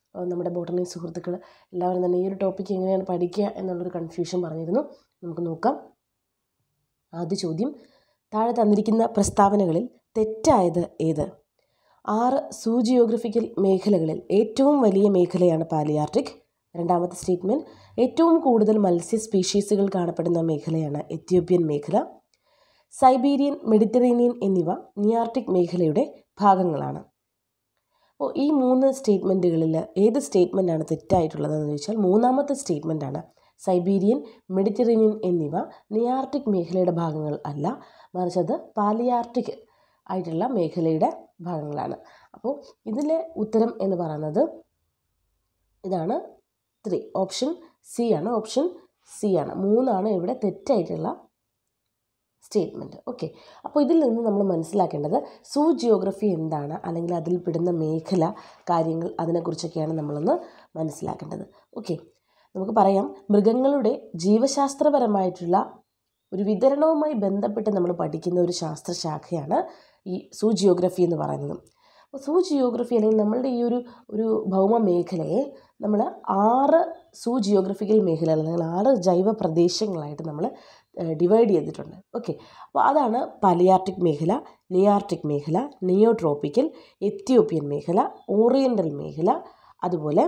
ആ, നമ്മുടെ ബോട്ടണി സുഹൃത്തുക്കൾ എല്ലാവരും തന്നെ ഈ ഒരു ടോപ്പിക്ക് എങ്ങനെയാണ് പഠിക്കുക എന്നുള്ളൊരു കൺഫ്യൂഷൻ പറഞ്ഞിരുന്നു നമുക്ക് നോക്കാം ആദ്യ ചോദ്യം താഴെ തന്നിരിക്കുന്ന പ്രസ്താവനകളിൽ തെറ്റായത് ഏത് ആറ് സൂജിയോഗ്രഫിക്കൽ മേഖലകളിൽ ഏറ്റവും വലിയ മേഖലയാണ് പാലിയാർട്ടിക് രണ്ടാമത്തെ സ്റ്റേറ്റ്മെൻറ്റ് ഏറ്റവും കൂടുതൽ മത്സ്യ സ്പീഷീസുകൾ കാണപ്പെടുന്ന മേഖലയാണ് എത്യോപ്യൻ മേഖല സൈബീരിയൻ മെഡിറ്ററേനിയൻ എന്നിവ നിയാർട്ടിക് മേഖലയുടെ ഭാഗങ്ങളാണ് അപ്പോൾ ഈ മൂന്ന് സ്റ്റേറ്റ്മെൻറ്റുകളിൽ ഏത് സ്റ്റേറ്റ്മെൻറ്റാണ് തെറ്റായിട്ടുള്ളതെന്ന് ചോദിച്ചാൽ മൂന്നാമത്തെ സ്റ്റേറ്റ്മെൻറ്റാണ് സൈബീരിയൻ മെഡിറ്ററേനിയൻ എന്നിവ നിയാർട്ടിക് മേഖലയുടെ ഭാഗങ്ങൾ അല്ല മറിച്ച് അത് പാലിയാർട്ടിക് ആയിട്ടുള്ള മേഖലയുടെ ഭാഗങ്ങളാണ് അപ്പോൾ ഇതിലെ ഉത്തരം എന്ന് പറയുന്നത് ഇതാണ് ത്രീ ഓപ്ഷൻ സി ആണ് ഓപ്ഷൻ സി ആണ് മൂന്നാണ് ഇവിടെ തെറ്റായിട്ടുള്ള സ്റ്റേറ്റ്മെൻറ്റ് ഓക്കെ അപ്പോൾ ഇതിൽ നിന്ന് നമ്മൾ മനസ്സിലാക്കേണ്ടത് സൂ ജിയോഗ്രഫി എന്താണ് അല്ലെങ്കിൽ അതിൽ പെടുന്ന മേഖല കാര്യങ്ങൾ അതിനെക്കുറിച്ചൊക്കെയാണ് നമ്മളൊന്ന് മനസ്സിലാക്കേണ്ടത് ഓക്കെ നമുക്ക് പറയാം മൃഗങ്ങളുടെ ജീവശാസ്ത്രപരമായിട്ടുള്ള ഒരു വിതരണവുമായി ബന്ധപ്പെട്ട് നമ്മൾ പഠിക്കുന്ന ഒരു ശാസ്ത്രശാഖയാണ് ഈ സൂ ജിയോഗ്രഫി എന്ന് പറയുന്നത് അപ്പോൾ സൂ ജിയോഗ്രഫി അല്ലെങ്കിൽ നമ്മളുടെ ഈ ഒരു ഒരു ഭൗമ മേഖലയെ നമ്മൾ ആറ് സൂ ജിയോഗ്രഫിക്കൽ മേഖലകൾ അല്ലെങ്കിൽ ആറ് ജൈവ പ്രദേശങ്ങളായിട്ട് നമ്മൾ ഡിവൈഡ് ചെയ്തിട്ടുണ്ട് ഓക്കെ അപ്പോൾ അതാണ് പലിയാർട്ടിക് മേഖല നിയാർട്ടിക് മേഖല നിയോട്രോപ്പിക്കൽ എത്യോപ്യൻ മേഖല ഓറിയൻ്റൽ മേഖല അതുപോലെ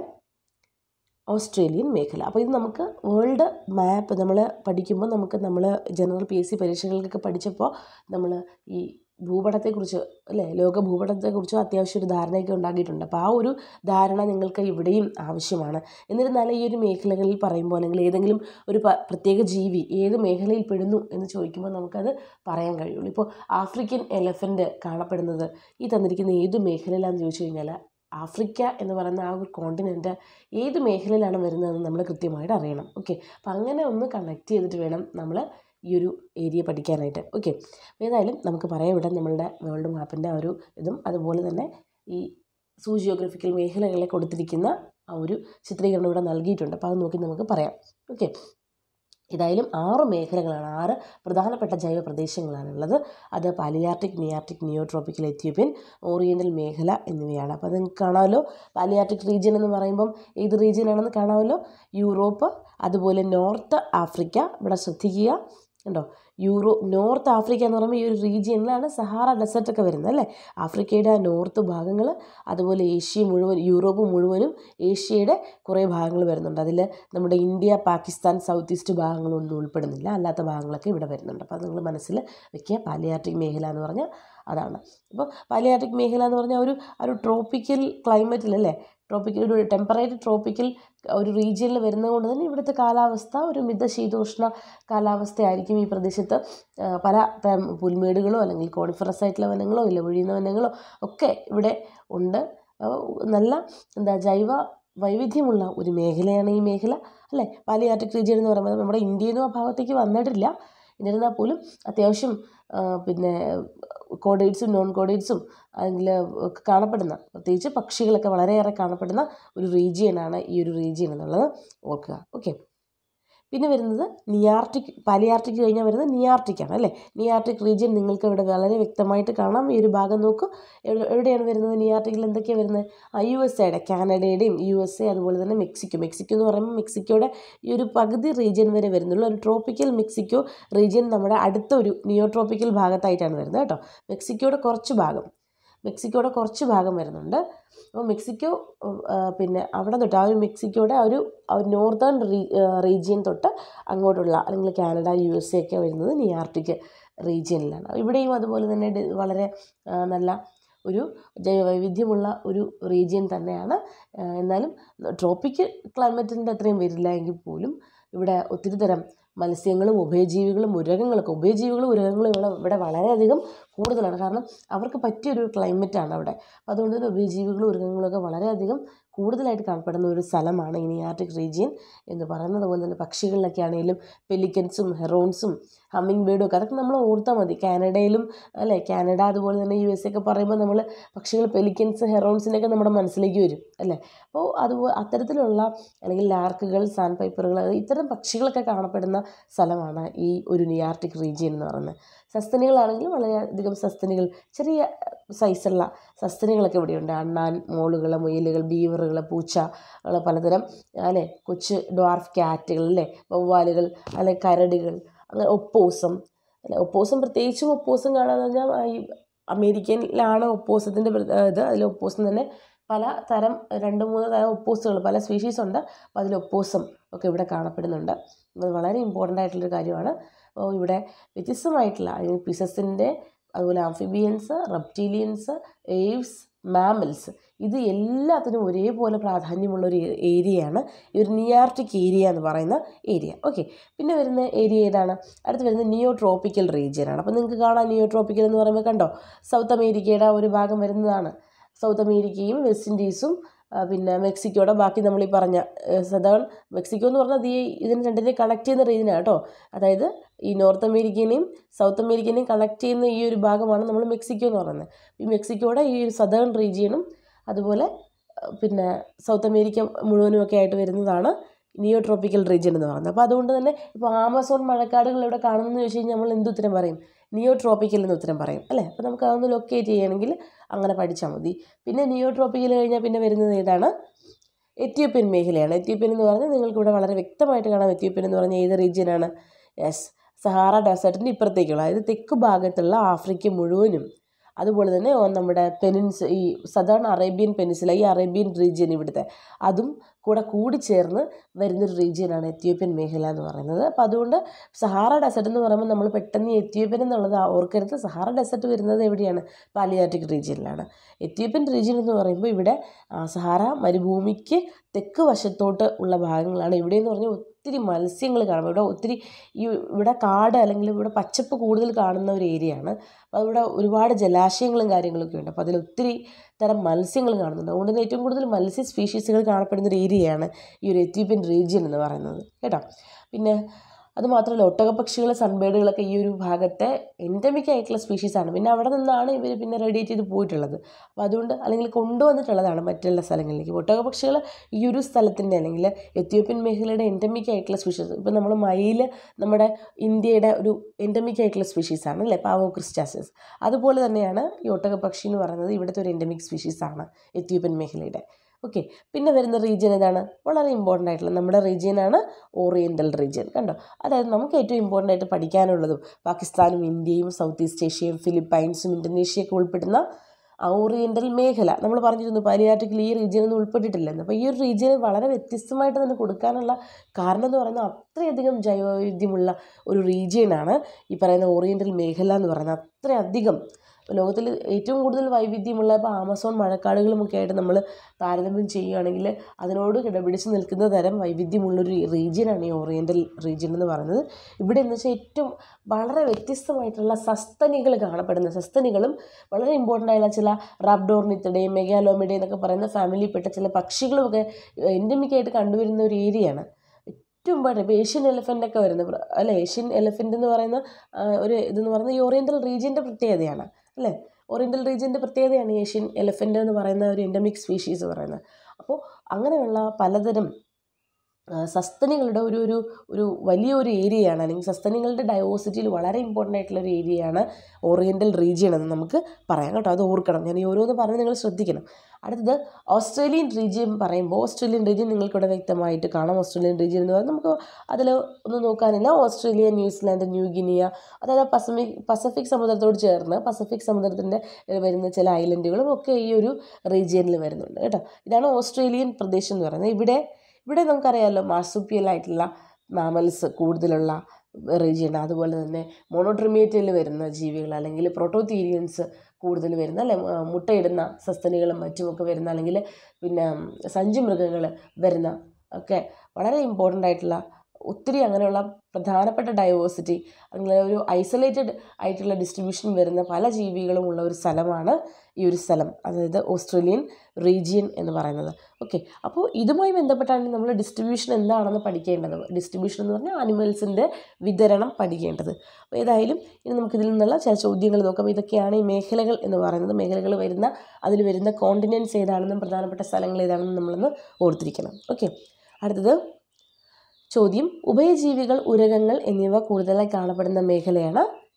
ഓസ്ട്രേലിയൻ മേഖല അപ്പോൾ ഇത് നമുക്ക് വേൾഡ് മാപ്പ് നമ്മൾ പഠിക്കുമ്പോൾ നമുക്ക് നമ്മൾ ജനറൽ പി എസ് സി പരീക്ഷകൾക്കൊക്കെ പഠിച്ചപ്പോൾ നമ്മൾ ഈ ഭൂപടത്തെക്കുറിച്ച് അല്ലേ ലോക ഭൂപടത്തെക്കുറിച്ച് അത്യാവശ്യം ഒരു ധാരണയൊക്കെ ഉണ്ടാക്കിയിട്ടുണ്ട് അപ്പോൾ ആ ഒരു ധാരണ നിങ്ങൾക്ക് ഇവിടെയും ആവശ്യമാണ് എന്നിരുന്നാലും ഈ ഒരു മേഖലകളിൽ പറയുമ്പോൾ അല്ലെങ്കിൽ ഏതെങ്കിലും ഒരു പ- പ്രത്യേക ജീവി ഏത് മേഖലയിൽ പെടുന്നു എന്ന് ചോദിക്കുമ്പോൾ നമുക്കത് പറയാൻ കഴിയുള്ളൂ ഇപ്പോൾ ആഫ്രിക്കൻ എലഫൻറ്റ് കാണപ്പെടുന്നത് ഈ തന്നിരിക്കുന്ന ഏത് മേഖലയിലാണെന്ന് ചോദിച്ചു കഴിഞ്ഞാൽ ആഫ്രിക്ക എന്ന് പറയുന്ന ആ ഒരു കോണ്ടിനെൻ്റ് ഏത് മേഖലയിലാണ് വരുന്നതെന്ന് നമ്മൾ കൃത്യമായിട്ട് അറിയണം ഓക്കെ അപ്പം അങ്ങനെ ഒന്ന് കണക്ട് ചെയ്തിട്ട് വേണം നമ്മൾ ഈ ഒരു ഏരിയ പഠിക്കാനായിട്ട് ഓക്കെ ഏതായാലും നമുക്ക് പറയാം ഇവിടെ നമ്മളുടെ വേൾഡ് മാപ്പിൻ്റെ ആ ഒരു ഇതും അതുപോലെ തന്നെ ഈ സൂ ജിയോഗ്രഫിക്കൽ മേഖലകളെ കൊടുത്തിരിക്കുന്ന ആ ഒരു ചിത്രീകരണം ഇവിടെ നൽകിയിട്ടുണ്ട് അപ്പോൾ അത് നോക്കി നമുക്ക് പറയാം ഓക്കെ ഏതായാലും ആറ് മേഖലകളാണ് ആറ് പ്രധാനപ്പെട്ട ജൈവ പ്രദേശങ്ങളാണുള്ളത് അത് പാലിയാർട്ടിക് നിയാർട്ടിക് നിയോട്രോപ്പിക്കൽ എത്യോപ്യൻ ഓറിയൻ്റൽ മേഖല എന്നിവയാണ് അപ്പോൾ അത് നിങ്ങൾക്ക് കാണാമല്ലോ പാലിയാർട്ടിക് റീജിയൻ എന്ന് പറയുമ്പം ഏത് റീജിയൻ ആണെന്ന് കാണാമല്ലോ യൂറോപ്പ് അതുപോലെ നോർത്ത് ആഫ്രിക്ക ഇവിടെ ശ്രദ്ധിക്കുക ഉണ്ടോ യൂറോ നോർത്ത് ആഫ്രിക്ക എന്ന് പറയുമ്പോൾ ഈ ഒരു റീജിയനിലാണ് സഹാറ ഡെസർട്ടൊക്കെ വരുന്നത് അല്ലേ ആഫ്രിക്കയുടെ ആ നോർത്ത് ഭാഗങ്ങൾ അതുപോലെ ഏഷ്യ മുഴുവൻ യൂറോപ്പ് മുഴുവനും ഏഷ്യയുടെ കുറേ ഭാഗങ്ങൾ വരുന്നുണ്ട് അതിൽ നമ്മുടെ ഇന്ത്യ പാകിസ്ഥാൻ സൗത്ത് ഈസ്റ്റ് ഭാഗങ്ങളൊന്നും ഉൾപ്പെടുന്നില്ല അല്ലാത്ത ഭാഗങ്ങളൊക്കെ ഇവിടെ വരുന്നുണ്ട് അപ്പോൾ അത് നിങ്ങൾ മനസ്സിൽ വെക്കുക പാലിയാർട്ടിക് മേഖല എന്ന് പറഞ്ഞാൽ അതാണ് അപ്പോൾ പാലിയാർട്ടിക് മേഖല എന്ന് പറഞ്ഞാൽ ഒരു ആ ഒരു ട്രോപ്പിക്കൽ ക്ലൈമറ്റിലല്ലേ ട്രോപ്പിക്കൽ ഒരു ടെമ്പറേറ്റ് ട്രോപ്പിക്കൽ ഒരു റീജിയനിൽ വരുന്നത് കൊണ്ട് തന്നെ ഇവിടുത്തെ കാലാവസ്ഥ ഒരു മിതശീതോഷ്ണ കാലാവസ്ഥയായിരിക്കും ഈ പ്രദേശത്ത് ആ, പല തരം പുൽമേടുകളോ അല്ലെങ്കിൽ കോണിഫറസ് ആയിട്ടുള്ള വനങ്ങളോ ഇല്ല ഒഴിയുന്ന വനങ്ങളോ ഒക്കെ ഇവിടെ ഉണ്ട് ആ, നല്ല എന്താ ജൈവ വൈവിധ്യമുള്ള ഒരു മേഖലയാണ് ഈ മേഖല അല്ലേ പാലിയാർട്ടിക് റീജിയൻ എന്ന് പറയുമ്പോൾ നമ്മുടെ ഇന്ത്യയിൽ നിന്നും ആ ഭാഗത്തേക്ക് വന്നിട്ടില്ല എന്നിരുന്നാൽ പോലും അത്യാവശ്യം ആ, പിന്നെ കോഡേറ്റ്സും നോൺ കോഡേറ്റ്സും അല്ലെങ്കിൽ ഒക്കെ കാണപ്പെടുന്ന പ്രത്യേകിച്ച് പക്ഷികളൊക്കെ വളരെയേറെ കാണപ്പെടുന്ന ഒരു റീജിയനാണ് ഈ ഒരു റീജിയൻ എന്നുള്ളത് ഓർക്കുക ഓക്കെ പിന്നെ വരുന്നത് നിയാർട്ടിക് പാലിയാർട്ടിക് കഴിഞ്ഞാൽ വരുന്നത് നിയാർട്ടിക് ആണ് അല്ലേ നിയാർട്ടിക് റീജിയൻ നിങ്ങൾക്ക് ഇവിടെ വളരെ വ്യക്തമായിട്ട് കാണാം ഈ ഒരു ഭാഗം നോക്കൂ എവിടെ- എവിടെയാണ് വരുന്നത് നിയാർട്ടിക്കിൽ എന്തൊക്കെയാണ് വരുന്നത് ആ യു എസ് എയുടെ കാനഡയുടെയും യു എസ് എ അതുപോലെ തന്നെ മെക്സിക്കോ മെക്സിക്കോ എന്ന് പറയുമ്പോൾ മെക്സിക്കോയുടെ ഈ ഒരു പകുതി റീജിയൻ വരെ വരുന്നുള്ളൂ ഒരു ട്രോപ്പിക്കൽ മെക്സിക്കോ റീജിയൻ നമ്മുടെ അടുത്ത ഒരു നിയോ ട്രോപ്പിക്കൽ ഭാഗത്തായിട്ടാണ് വരുന്നത് കേട്ടോ മെക്സിക്കോയുടെ കുറച്ച് ഭാഗം മെക്സിക്കോയുടെ കുറച്ച് ഭാഗം വരുന്നുണ്ട് അപ്പോൾ മെക്സിക്കോ ഉം, ആ, പിന്നെ അവിടെ തൊട്ട് ആ ഒരു മെക്സിക്കോയുടെ ആ ഒരു ആ ഒരു നോർത്തേൺ റീ റീജിയൻ തൊട്ട് അങ്ങോട്ടുള്ള അല്ലെങ്കിൽ കാനഡ യു എസ് എ ഒക്കെ വരുന്നത് നിയാർട്ടിക് റീജിയനിലാണ് ഇവിടെയും അതുപോലെ തന്നെ ഡി- വളരെ ആ, നല്ല ഒരു ജൈവവൈവിധ്യമുള്ള ഒരു റീജിയൻ തന്നെയാണ് ആ, എന്നാലും ട്രോപ്പിക്കൽ ക്ലൈമറ്റിൻ്റെ അത്രയും വരില്ല എങ്കിൽ പോലും ഇവിടെ ഒത്തിരി തരം മത്സ്യങ്ങളും ഉഭയജീവികളും ഉരകങ്ങളൊക്കെ ഉഭയജീവികളും ഉരകങ്ങളും ഇവിടെ ഇവിടെ വളരെയധികം കൂടുതലാണ് കാരണം അവർക്ക് പറ്റിയൊരു ക്ലൈമറ്റാണ് അവിടെ അപ്പോൾ അതുകൊണ്ട് തന്നെ ഉഭയജീവികളും ഉരകങ്ങളൊക്കെ വളരെയധികം കൂടുതലായിട്ട് കാണപ്പെടുന്ന ഒരു സ്ഥലമാണ് ഈ നിയാർട്ടിക് റീജിയൻ എന്ന് പറയുന്നത് പോലെ തന്നെ പക്ഷികളിലൊക്കെ ആണെങ്കിലും പെലിക്കൻസും ഹെറോൺസും ഹമ്മിങ് ബേർഡും ഒക്കെ അതൊക്കെ നമ്മൾ ഓർത്താൽ മതി കാനഡയിലും അല്ലേ കാനഡ അതുപോലെ തന്നെ യു എസ് ഒക്കെ പറയുമ്പോൾ നമ്മൾ പക്ഷികൾ പെലിക്കൻസ് ഹെറോൺസിനൊക്കെ നമ്മുടെ മനസ്സിലേക്ക് വരും അല്ലേ അപ്പോൾ അതുപോലെ അത്തരത്തിലുള്ള അല്ലെങ്കിൽ ലാർക്കുകൾ സാൻഡ് പൈപ്പറുകൾ ഇത്തരം പക്ഷികളൊക്കെ കാണപ്പെടുന്ന സ്ഥലമാണ് ഈ ഒരു നിയാർട്ടിക് റീജിയൻ എന്ന് പറയുന്നത് സസ്തനികളാണെങ്കിലും വളരെയധികം സസ്തനികൾ ചെറിയ സൈസുള്ള സസ്തനികളൊക്കെ ഇവിടെയുണ്ട് അണ്ണാൻ മോളുകൾ മുയലുകൾ ബീവറുകൾ പൂച്ച അങ്ങനെ പലതരം അല്ലേ കൊച്ചു ഡ്വാർഫ് ക്യാറ്റുകൾ അല്ലേ വവ്വാലുകൾ അല്ലെ കരടികൾ അങ്ങനെ ഒപ്പോസം അല്ലെ ഒപ്പോസം പ്രത്യേകിച്ചും ഒപ്പോസം കാണാന്ന് പറഞ്ഞാൽ ഈ അമേരിക്കനിലാണ് ഒപ്പോസത്തിൻ്റെ ഇത് അതിൽ ഒപ്പോസം തന്നെ പല തരം രണ്ട് മൂന്ന് തരം ഒപ്പോസുകൾ പല സ്പീഷീസ് ഉണ്ട് അപ്പോൾ അതിൽ ഒപ്പോസം ഒക്കെ ഇവിടെ കാണപ്പെടുന്നുണ്ട് അത് വളരെ ഇമ്പോർട്ടൻ്റ് ആയിട്ടുള്ളൊരു കാര്യമാണ് അപ്പോൾ ഇവിടെ വ്യത്യസ്തമായിട്ടുള്ള പിസസിൻ്റെ അതുപോലെ ആംഫിബിയൻസ് റെപ്റ്റീലിയൻസ് ഏവ്സ് മാമൽസ് ഇത് എല്ലാത്തിനും ഒരേപോലെ പ്രാധാന്യമുള്ള ഒരു ഏരിയയാണ് ഈ ഒരു നിയാർട്ടിക് ഏരിയ എന്ന് പറയുന്ന ഏരിയ ഓക്കെ പിന്നെ വരുന്ന ഏരിയ ഏതാണ് അടുത്ത് വരുന്നത് നിയോ ട്രോപ്പിക്കൽ റീജിയനാണ് അപ്പോൾ നിങ്ങൾക്ക് കാണാം നിയോ ട്രോപ്പിക്കൽ എന്ന് പറയുമ്പോൾ കണ്ടോ സൗത്ത് അമേരിക്കയുടെ ഒരു ഭാഗം വരുന്നതാണ് സൗത്ത് അമേരിക്കയും വെസ്റ്റ് ഇൻഡീസും ആ, പിന്നെ മെക്സിക്കോയുടെ ബാക്കി നമ്മൾ ഈ പറഞ്ഞ സദേൺ മെക്സിക്കോ എന്ന് പറഞ്ഞാൽ ഈ ഇതിന് രണ്ടിനെ കണക്ട് ചെയ്യുന്ന റീജിയനാണ് കേട്ടോ അതായത് ഈ നോർത്ത് അമേരിക്കനെയും സൗത്ത് അമേരിക്കനെയും കണക്ട് ചെയ്യുന്ന ഈ ഒരു ഭാഗമാണ് നമ്മൾ മെക്സിക്കോ എന്ന് പറയുന്നത് ഈ മെക്സിക്കോയുടെ ഈ ഒരു സദേൺ റീജിയനും അതുപോലെ ആ, പിന്നെ സൗത്ത് അമേരിക്ക മുഴുവനും ഒക്കെ ആയിട്ട് വരുന്നതാണ് നിയോ ട്രോപ്പിക്കൽ റീജിയൻ എന്ന് പറയുന്നത് അപ്പോൾ അതുകൊണ്ട് തന്നെ ഇപ്പോൾ ആമസോൺ മഴക്കാടുകൾ ഇവിടെ കാണുന്നതെന്ന് ചോദിച്ചു കഴിഞ്ഞാൽ നമ്മൾ എന്ത് ഉത്തരം പറയും നിയോ ട്രോപ്പിക്കൽ എന്ന് ഉത്തരം പറയും അല്ലേ അപ്പോൾ നമുക്ക് അതൊന്ന് ലൊക്കേറ്റ് ചെയ്യണമെങ്കിൽ അങ്ങനെ പഠിച്ചാൽ മതി പിന്നെ നിയോ ട്രോപ്പിക്കൽ കഴിഞ്ഞാൽ പിന്നെ വരുന്നത് ഏതാണ് എത്യോപ്യൻ മേഖലയാണ് എത്യോപ്യൻ എന്ന് പറഞ്ഞാൽ നിങ്ങൾക്ക് ഇവിടെ വളരെ വ്യക്തമായിട്ട് കാണാം എത്യോപ്യൻ എന്ന് പറഞ്ഞാൽ ഏത് റീജിയനാണ് യെസ് സഹാറ ഡെസേർട്ടിൻ്റെ ഇപ്പുറത്തേക്കുള്ള അതായത് തെക്ക് ഭാഗത്തുള്ള ആഫ്രിക്ക മുഴുവനും അതുപോലെ തന്നെ ഓ, നമ്മുടെ പെനിൻസ് ഈ സദേൺ അറേബ്യൻ പെനിൻസുല ഈ അറേബ്യൻ റീജിയൻ ഇവിടുത്തെ അതും കൂടെ കൂടിച്ചേർന്ന് വരുന്നൊരു റീജിയനാണ് എത്യോപ്യൻ മേഖല എന്ന് പറയുന്നത് അപ്പോൾ അതുകൊണ്ട് സഹാറ ഡെസർട്ട് എന്ന് പറയുമ്പോൾ നമ്മൾ പെട്ടെന്ന് ഈ എത്യോപ്യൻ എന്നുള്ളത് ഓർക്കരുത് സഹാറ ഡെസർട്ട് വരുന്നത് എവിടെയാണ് പാലിയാറ്റിക് റീജിയനിലാണ് എത്യോപ്യൻ റീജിയൻ എന്ന് പറയുമ്പോൾ ഇവിടെ ആ, സഹാറ മരുഭൂമിക്ക് തെക്ക് വശത്തോട്ട് ഉള്ള ഭാഗങ്ങളാണ് ഇവിടെ എന്ന് പറഞ്ഞാൽ ഒത്തിരി മത്സ്യങ്ങൾ കാണും ഇവിടെ ഒത്തിരി ഈ ഇവിടെ കാട് അല്ലെങ്കിൽ ഇവിടെ പച്ചപ്പ് കൂടുതൽ കാണുന്ന ഒരു ഏരിയയാണ് അപ്പോൾ ഇവിടെ ഒരുപാട് ജലാശയങ്ങളും കാര്യങ്ങളൊക്കെ ഉണ്ട് അപ്പോൾ അതിൽ ഒത്തിരി തരം മത്സ്യങ്ങൾ കാണുന്നുണ്ട് അതുകൊണ്ട് തന്നെ ഏറ്റവും കൂടുതൽ മത്സ്യ സ്പീഷീസുകൾ കാണപ്പെടുന്ന ഒരു ഏരിയയാണ് ഈ ഒരു എത്യോപ്യൻ റീജിയൻ എന്ന് പറയുന്നത് കേട്ടോ പിന്നെ അത് മാത്രമല്ല ഒട്ടകപ്പക്ഷികൾ സൺബേഡുകളൊക്കെ ഈ ഒരു ഭാഗത്തെ എൻഡമിക് ആയിട്ടുള്ള സ്പീഷീസാണ് പിന്നെ അവിടെ നിന്നാണ് ഇവർ പിന്നെ റേഡിയേറ്റ് ചെയ്ത് പോയിട്ടുള്ളത് അപ്പോൾ അതുകൊണ്ട് അല്ലെങ്കിൽ കൊണ്ടുവന്നിട്ടുള്ളതാണ് മറ്റുള്ള സ്ഥലങ്ങളിലേക്ക് ഒട്ടകപ്പക്ഷികൾ ഈ ഒരു സ്ഥലത്തിൻ്റെ അല്ലെങ്കിൽ എത്യോപ്യൻ മേഖലയുടെ എൻഡമിക് ആയിട്ടുള്ള സ്പീഷീസ് ഇപ്പോൾ നമ്മൾ മയിൽ നമ്മുടെ ഇന്ത്യയുടെ ഒരു എൻഡമിക് ആയിട്ടുള്ള സ്പീഷീസാണ് അല്ലേ പാവോ ക്രിസ്റ്റാസിസ് അതുപോലെ തന്നെയാണ് ഈ ഒട്ടകപ്പക്ഷി എന്ന് പറയുന്നത് ഇവിടുത്തെ ഒരു എൻഡമിക് സ്പീഷീസാണ് എത്യോപ്യൻ മേഖലയുടെ ഓക്കെ പിന്നെ വരുന്ന റീജിയൻ ഏതാണ് വളരെ ഇമ്പോർട്ടൻ്റ് ആയിട്ടുള്ള നമ്മുടെ റീജിയനാണ് ഓറിയൻ്റൽ റീജിയൻ കണ്ടോ അതായത് നമുക്ക് ഏറ്റവും ഇമ്പോർട്ടൻ്റ് ആയിട്ട് പഠിക്കാനുള്ളതും പാകിസ്ഥാനും ഇന്ത്യയും സൗത്ത് ഈസ്റ്റ് ഏഷ്യയും ഫിലിപ്പൈൻസും ഇന്തോനേഷ്യയൊക്കെ ഉൾപ്പെടുന്ന ആ ഓറിയൻ്റൽ മേഖല നമ്മൾ പറഞ്ഞിരുന്നു പാലിയാറ്റിക്കിൽ ഈ റീജിയൻ ഒന്നും ഉൾപ്പെട്ടിട്ടില്ലെന്ന് അപ്പോൾ ഈ ഒരു റീജിയൻ വളരെ വ്യത്യസ്തമായിട്ട് തന്നെ കൊടുക്കാനുള്ള കാരണം എന്ന് പറയുന്നത് അത്രയധികം ജൈവവൈവിധ്യമുള്ള ഒരു റീജിയനാണ് ഈ പറയുന്ന ഓറിയൻ്റൽ മേഖല എന്ന് പറയുന്നത് അത്രയധികം ലോകത്തിൽ ഏറ്റവും കൂടുതൽ വൈവിധ്യമുള്ള ഇപ്പോൾ ആമസോൺ മഴക്കാടുകളുമൊക്കെ ആയിട്ട് നമ്മൾ താരതമ്യം ചെയ്യുകയാണെങ്കിൽ അതിനോട് കിടപിടിച്ച് നിൽക്കുന്ന തരം വൈവിധ്യമുള്ളൊരു റീജിയനാണ് ഈ ഓറിയൻ്റൽ റീജിയൻ എന്ന് പറയുന്നത് ഇവിടെ എന്ന് വെച്ചാൽ ഏറ്റവും വളരെ വ്യത്യസ്തമായിട്ടുള്ള സസ്തനികൾ കാണപ്പെടുന്ന സസ്തനികളും വളരെ ഇമ്പോർട്ടൻ്റ് ആയിട്ടുള്ള ചില റാബ്ഡോർണിത്തഡയും മെഗാലോമിഡേ എന്നൊക്കെ പറയുന്ന ഫാമിലിയിൽപ്പെട്ട ചില പക്ഷികളുമൊക്കെ എൻഡമിക്കായിട്ട് കണ്ടുവരുന്ന ഒരു ഏരിയയാണ് ഏറ്റവും ഇമ്പോർട്ടൻ്റ് ഇപ്പോൾ ഏഷ്യൻ എലിഫൻ്റ് ഒക്കെ വരുന്നത് പ്ര- അല്ല ഏഷ്യൻ എലിഫൻ്റ് എന്ന് പറയുന്ന ആ, ഒരു ഇതെന്ന് പറയുന്നത് ഈ ഓറിയൻ്റൽ റീജിയൻ്റെ പ്രത്യേകതയാണ് അല്ലേ ഓറിയൻ്റൽ റീജിയൻ്റെ പ്രത്യേകതയാണ് ഏഷ്യൻ എലിഫൻ്റ് എന്ന് പറയുന്ന ഒരു എൻഡമിക് സ്പീഷീസ് പറയുന്നത് അപ്പോൾ അങ്ങനെയുള്ള പലതരം ആ, സസ്തനികളുടെ ഒരു ഒരു ഒരു വലിയൊരു ഏരിയയാണ് അല്ലെങ്കിൽ സസ്തനികളുടെ ഡയോസിറ്റിയിൽ വളരെ ഇമ്പോർട്ടൻ്റ് ആയിട്ടുള്ള ഒരു ഏരിയയാണ് ഓറിയൻ്റൽ റീജിയൻ എന്ന് നമുക്ക് പറയാം കേട്ടോ അത് ഓർക്കണം ഞാൻ ഈ ഓരോന്ന് പറഞ്ഞ് നിങ്ങൾ ശ്രദ്ധിക്കണം അടുത്തത് ഓസ്ട്രേലിയൻ റീജിയൻ പറയുമ്പോൾ ഓസ്ട്രേലിയൻ റീജിയൻ നിങ്ങൾക്കിവിടെ വ്യക്തമായിട്ട് കാണാം ഓസ്ട്രേലിയൻ റീജിയൻ എന്ന് പറയുന്നത് നമുക്ക് അതിൽ ഒന്നും നോക്കാനില്ല ഓസ്ട്രേലിയ ന്യൂസിലാൻഡ് ന്യൂ ഗിനിയ അതായത് പസഫിക് പസഫിക് സമുദ്രത്തോട് ചേർന്ന് പസഫിക് സമുദ്രത്തിൻ്റെ വരുന്ന ചില ഐലൻഡുകളും ഒക്കെ ഈ ഒരു റീജിയനിൽ വരുന്നുണ്ട് കേട്ടോ ഇതാണ് ഓസ്ട്രേലിയൻ പ്രദേശം എന്ന് പറയുന്നത് ഇവിടെ ഇവിടെ നമുക്കറിയാമല്ലോ മാർസുപ്പിയലായിട്ടുള്ള മാമൽസ് കൂടുതലുള്ള റീജിയൻ അതുപോലെ തന്നെ മോണോട്രിമേറ്റിൽ വരുന്ന ജീവികൾ അല്ലെങ്കിൽ പ്രോട്ടോതീരിയൻസ് കൂടുതൽ വരുന്ന അല്ലെ ആ, മുട്ടയിടുന്ന സസ്തനികളും മറ്റുമൊക്കെ വരുന്ന അല്ലെങ്കിൽ പിന്നെ സഞ്ചി മൃഗങ്ങൾ വരുന്ന ഒക്കെ വളരെ ഇമ്പോർട്ടൻ്റ് ആയിട്ടുള്ള ഒത്തിരി അങ്ങനെയുള്ള പ്രധാനപ്പെട്ട ഡൈവേഴ്സിറ്റി അങ്ങനെ ഒരു ഐസൊലേറ്റഡ് ആയിട്ടുള്ള ഡിസ്ട്രിബ്യൂഷൻ വരുന്ന പല ജീവികളും ഉള്ള ഒരു സ്ഥലമാണ് ഈ ഒരു സ്ഥലം അതായത് ഓസ്ട്രേലിയൻ റീജിയൻ എന്ന് പറയുന്നത് ഓക്കെ അപ്പോൾ ഇതുമായി ബന്ധപ്പെട്ടാണ് നമ്മൾ ഡിസ്ട്രിബ്യൂഷൻ എന്താണെന്ന് പഠിക്കേണ്ടത് ഡിസ്ട്രിബ്യൂഷൻ എന്ന് പറഞ്ഞാൽ ആനിമൽസിൻ്റെ വിതരണം പഠിക്കേണ്ടത് അപ്പോൾ ഏതായാലും ഇനി നമുക്കിതിൽ നിന്നുള്ള ചില ചോദ്യങ്ങൾ നോക്കാം ഇതൊക്കെയാണ് ഈ മേഖലകൾ എന്ന് പറയുന്നത് മേഖലകൾ വരുന്ന അതിൽ വരുന്ന കോണ്ടിനെൻറ്റ്സ് ഏതാണെന്നും പ്രധാനപ്പെട്ട സ്ഥലങ്ങൾ ഏതാണെന്നും നമ്മളൊന്ന് ഓർത്തിരിക്കണം ഓക്കെ അടുത്തത് ചോദ്യം ഉഭയജീവികൾ ഉരകങ്ങൾ എന്നിവ കൂടുതലായി കാണപ്പെടുന്ന മേഖലയാണ്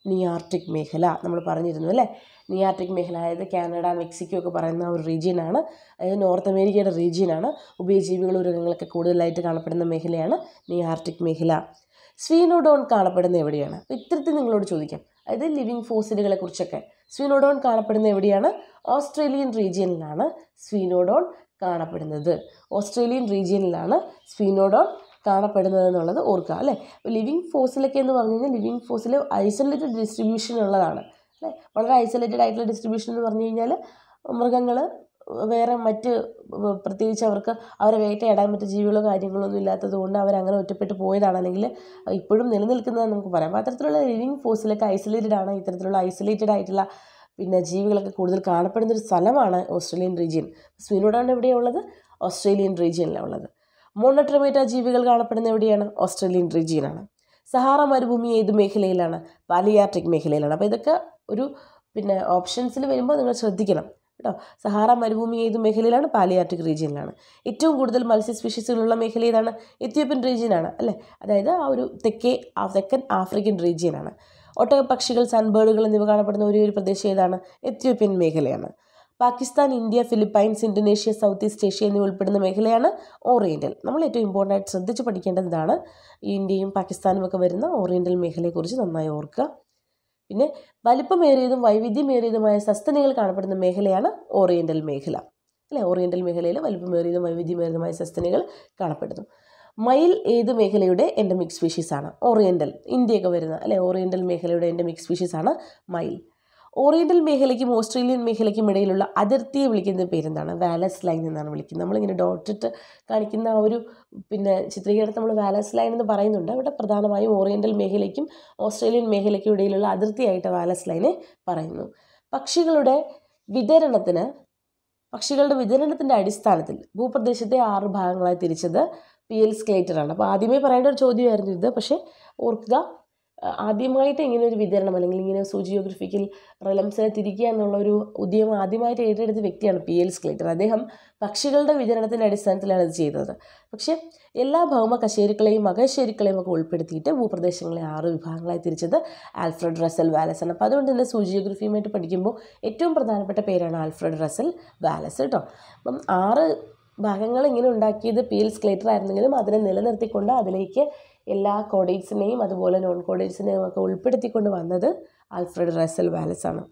നിയാർട്ടിക് മേഖല നമ്മൾ പറഞ്ഞിരുന്നു അല്ലേ നിയാർട്ടിക് മേഖല അതായത് കാനഡ മെക്സിക്കോ ഒക്കെ പറയുന്ന ഒരു റീജിയനാണ് അതായത് നോർത്ത് അമേരിക്കയുടെ റീജിയനാണ് ഉഭയജീവികൾ മൃഗങ്ങളൊക്കെ കൂടുതലായിട്ട് കാണപ്പെടുന്ന മേഖലയാണ് നിയാർട്ടിക് മേഖല സ്വീനോഡോൺ കാണപ്പെടുന്ന എവിടെയാണ് അപ്പോൾ ഇത്തരത്തിൽ നിങ്ങളോട് ചോദിക്കാം അതായത് ലിവിങ് ഫോസിലുകളെ കുറിച്ചൊക്കെ സ്വീനോഡോൺ കാണപ്പെടുന്ന എവിടെയാണ് ഓസ്ട്രേലിയൻ റീജിയനിലാണ് സ്വീനോഡോൺ കാണപ്പെടുന്നത് ഓസ്ട്രേലിയൻ റീജിയനിലാണ് സ്വീനോഡോൺ കാണപ്പെടുന്നത് എന്നുള്ളത് ഓർക്കുക അല്ലേ ലിവിങ് ഫോസിലൊക്കെ എന്ന് പറഞ്ഞു കഴിഞ്ഞാൽ ലിവിങ് ഫോസിൽ ഐസൊലേറ്റഡ് ഡിസ്ട്രിബ്യൂഷൻ ഉള്ളതാണ് അല്ലേ വളരെ ഐസൊലേറ്റഡ് ആയിട്ടുള്ള ഡിസ്ട്രിബ്യൂഷൻ എന്ന് പറഞ്ഞു കഴിഞ്ഞാൽ മൃഗങ്ങൾ വേറെ മറ്റ് പ്രത്യേകിച്ച് അവർക്ക് അവരെ വേട്ടയാടാൻ മറ്റ് ജീവികളോ കാര്യങ്ങളോ ഒന്നും ഇല്ലാത്തത് കൊണ്ട് അവരങ്ങനെ ഒറ്റപ്പെട്ട് പോയതാണ് അല്ലെങ്കിൽ ഇപ്പോഴും നിലനിൽക്കുന്നതെന്ന് നമുക്ക് പറയാം അപ്പോൾ അത്തരത്തിലുള്ള ലിവിങ് ഫോസിലൊക്കെ ഐസൊലേറ്റഡ് ആണ് ഇത്തരത്തിലുള്ള ഐസൊലേറ്റഡ് ആയിട്ടുള്ള പിന്നെ ജീവികളൊക്കെ കൂടുതൽ കാണപ്പെടുന്ന ഒരു സ്ഥലമാണ് ഓസ്ട്രേലിയൻ റീജിയൻ സ്വീനോടാണ് എവിടെയുള്ളത് ഓസ്ട്രേലിയൻ റീജിയനിലാണ് ഉള്ളത് മോണട്രമേറ്റ ജീവികൾ കാണപ്പെടുന്ന എവിടെയാണ് ഓസ്ട്രേലിയൻ റീജിയനാണ് സഹാറ മരുഭൂമി ഏത് മേഖലയിലാണ് പാലിയാട്രിക് മേഖലയിലാണ് അപ്പോൾ ഇതൊക്കെ ഒരു പിന്നെ ഓപ്ഷൻസിൽ വരുമ്പോൾ നിങ്ങൾ ശ്രദ്ധിക്കണം കേട്ടോ സഹാറ മരുഭൂമി ഏത് മേഖലയിലാണ് പാലിയാട്രിക് റീജിയനിലാണ് ഏറ്റവും കൂടുതൽ മത്സ്യ സ്പീഷീസുകളുള്ള മേഖല ഏതാണ് എത്യോപ്യൻ റീജിയനാണ് അല്ലേ അതായത് ആ ഒരു തെക്കേ ആ- തെക്കൻ ആഫ്രിക്കൻ റീജിയനാണ് ഒട്ടക പക്ഷികൾ സൺബേർഡുകൾ എന്നിവ കാണപ്പെടുന്ന ഒരേ ഒരു പ്രദേശം ഏതാണ് എത്യോപ്യൻ മേഖലയാണ് Pakistan India Philippines Indonesia south east Asia എന്നിവ ഉൾപ്പെടുന്ന മേഖലയാണ് ഓറിയൻ്റൽ നമ്മൾ ഏറ്റവും ഇമ്പോർട്ടൻ്റ് ആയിട്ട് ശ്രദ്ധിച്ച് പഠിക്കേണ്ടത് ഇതാണ് ഈ ഇന്ത്യയും പാകിസ്ഥാനും ഒക്കെ വരുന്ന ഓറിയൻ്റൽ മേഖലയെക്കുറിച്ച് നന്നായി ഓർക്കുക പിന്നെ വലിപ്പമേറിയതും വൈവിധ്യമേറിയതുമായ സസ്തനികൾ കാണപ്പെടുന്ന മേഖലയാണ് ഓറിയൻ്റൽ മേഖല അല്ലേ ഓറിയൻ്റൽ മേഖലയിൽ വലിപ്പമേറിയതും വൈവിധ്യമേറിയതുമായ സസ്തനികൾ കാണപ്പെടുന്നു മയിൽ ഏത് മേഖലയുടെ എൻഡമിക് സ്പീഷീസ് ആണ് ഓറിയൻ്റൽ ഇന്ത്യയൊക്കെ വരുന്ന അല്ലേ ഓറിയൻ്റൽ മേഖലയുടെ എൻഡമിക് സ്പീഷീസ് ആണ് മയിൽ ഓറിയൻ്റൽ മേഖലയ്ക്കും ഓസ്ട്രേലിയൻ മേഖലയ്ക്കും ഇടയിലുള്ള അതിർത്തിയെ വിളിക്കുന്ന പേരെന്താണ് വാലസ് ലൈൻ എന്നാണ് വിളിക്കുന്നത് നമ്മളിങ്ങനെ ഡോട്ടിട്ട് കാണിക്കുന്ന ആ ഒരു പിന്നെ ചിത്രീകരണത്തിൽ നമ്മൾ വാലസ് ലൈൻ എന്ന് പറയുന്നുണ്ട് അവിടെ പ്രധാനമായും ഓറിയൻ്റൽ മേഖലയ്ക്കും ഓസ്ട്രേലിയൻ മേഖലയ്ക്കും ഇടയിലുള്ള അതിർത്തിയായിട്ട് വാലസ് ലൈനെ പറയുന്നു പക്ഷികളുടെ വിതരണത്തിന് പക്ഷികളുടെ വിതരണത്തിൻ്റെ അടിസ്ഥാനത്തിൽ ഭൂപ്രദേശത്തെ ആറ് ഭാഗങ്ങളായി തിരിച്ചത് പി എൽ സ്ക്ലേറ്ററാണ് അപ്പോൾ ആദ്യമേ പറയേണ്ട ഒരു ചോദ്യമായിരുന്നു ഇത് പക്ഷേ ഓർക്കുക ആ, ആദ്യമായിട്ട് ഇങ്ങനെ ഒരു വിതരണം അല്ലെങ്കിൽ ഇങ്ങനെ സൂചിയോഗ്രഫിക്കൽ റെലംസിനെ തിരിക്കുക എന്നുള്ള ഒരു ഉദ്യമം ആദ്യമായിട്ട് ഏറ്റെടുത്ത വ്യക്തിയാണ് പി എൽ സ്ക്ലേറ്റർ അദ്ദേഹം പക്ഷികളുടെ വിതരണത്തിൻ്റെ അടിസ്ഥാനത്തിലാണ് ഇത് ചെയ്തത് പക്ഷേ എല്ലാ ഭൗമ കശേരുക്കളെയും മകശേരുക്കളെയും ഒക്കെ ഉൾപ്പെടുത്തിയിട്ട് ഭൂപ്രദേശങ്ങളെ ആറ് വിഭാഗങ്ങളായി തിരിച്ചത് ആൽഫ്രഡ് റസൽ വാലസ് ആണ് അപ്പോൾ അതുകൊണ്ട് തന്നെ സൂചിയോഗ്രഫിയുമായിട്ട് പഠിക്കുമ്പോൾ ഏറ്റവും പ്രധാനപ്പെട്ട പേരാണ് ആൽഫ്രഡ് റസൽ വാലസ് കേട്ടോ അപ്പം ആറ് ഭാഗങ്ങൾ ഇങ്ങനെ ഉണ്ടാക്കിയത് പി എൽ സ്ക്ലേറ്റർ ആയിരുന്നെങ്കിലും അതിനെ നിലനിർത്തിക്കൊണ്ട് അതിലേക്ക് എല്ലാ കോഡേറ്റ്സിനെയും അതുപോലെ നോൺ കോഡേറ്റ്സിനെയും ഒക്കെ ഉൾപ്പെടുത്തിക്കൊണ്ട് വന്നത് ആൽഫ്രഡ് റസൽ വാലസ് ആണ്